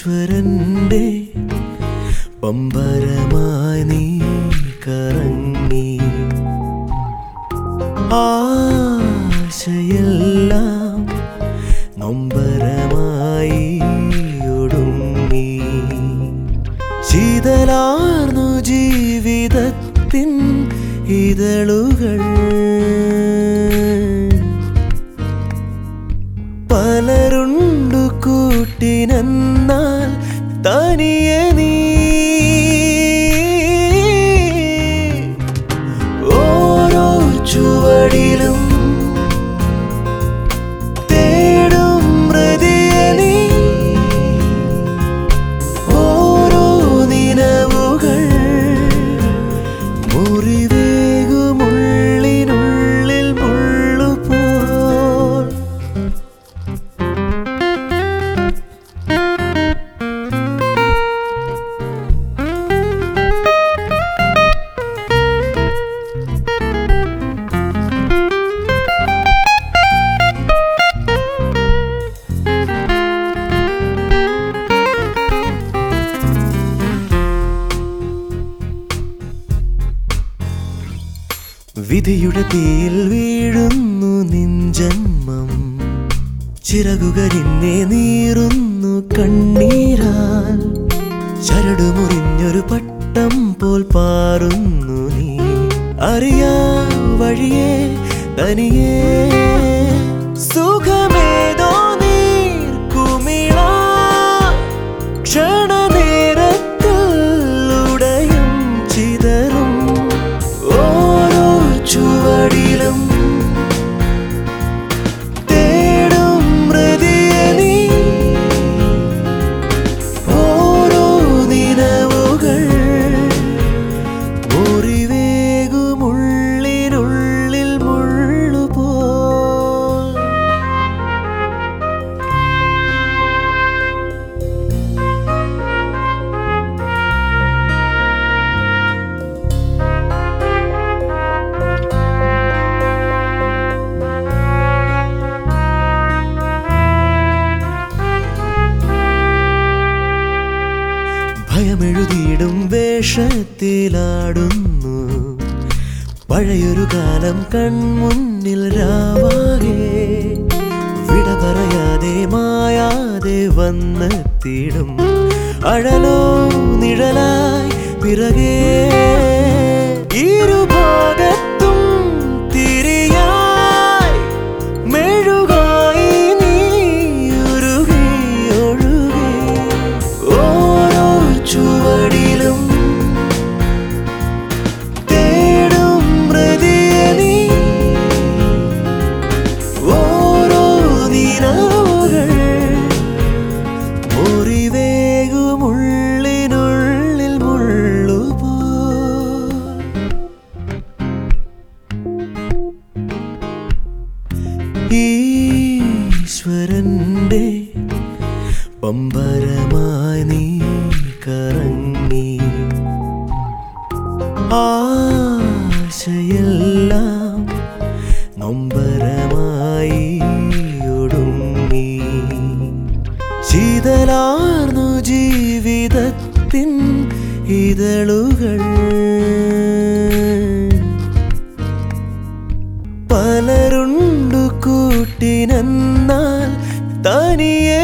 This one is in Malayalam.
ഈശ്വരന്റെ പമ്പരമായി നീ കറങ്ങി ആശയെല്ലാം നൊമ്പരമായി ഒടുങ്ങി ശീതലാർന്നു ജീവിതത്തിൻ ഇതളുകൾ പലരുണ്ടു കൂട്ടിനെന്നാൽ തനിയെ നീ ഓരോ ചുവടിലും തേടും മൃതിയെ നീ ഓരോ നിലവുകൾ മുറിവേകുമുള്ളിനുള്ളിൽ മുള്ളുപോൽ വിധിയുടെ തീയിൽ വീഴുന്നു നിൻ ജന്മം ചിറകുകരിന്നെ നീറുന്നു കണ്ണീരാൽ ചരടുമുറിഞ്ഞൊരു പട്ടം പോൽ പാറുന്നു നീ അറിയാ വഴിയേ തനിയേ സുഖമേതോ നീർക്കുമിള ക്ഷണനേരത്തിൽ ഉടയും ചിതറും ഓരോ ചുവടിലും തേടും മൃതിയെ നീ ഓരോ നിലവുകൾ മുറിവേകുമുള്ളിനുള്ളിൽ മുള്ളുപോ ഭയമെഴുതിയിടും വേഷത്തിലാടുന്നു പഴയൊരു കാലം കൺമുന്നിൽ രാവാകെ വിട പറയാതെ മായാതെ വന്നെത്തിയിടും അഴലോ നിഴലായി പിറകെ ഇരുഭാഗത്തും തിരിയായി മെഴുകായി നീ ഉരുകി ഒഴുകി ഓരോ ചുവടിലും തേടും മൃതിയെ നീ ഓരോ നിലവുകൾ മുറിവേകുമുള്ളിനുള്ളിൽ മുള്ളുപോ ഈശ്വരന്റെ പമ്പരമായി നീ കറങ്ങി ആശയെല്ലാം നൊമ്പരമായി ഒടുങ്ങി ശീതലാർന്നു ജീവിതത്തിൻ ഇതളുകൾ പലരുണ്ടു കൂട്ടിനെന്നാൽ തനിയെ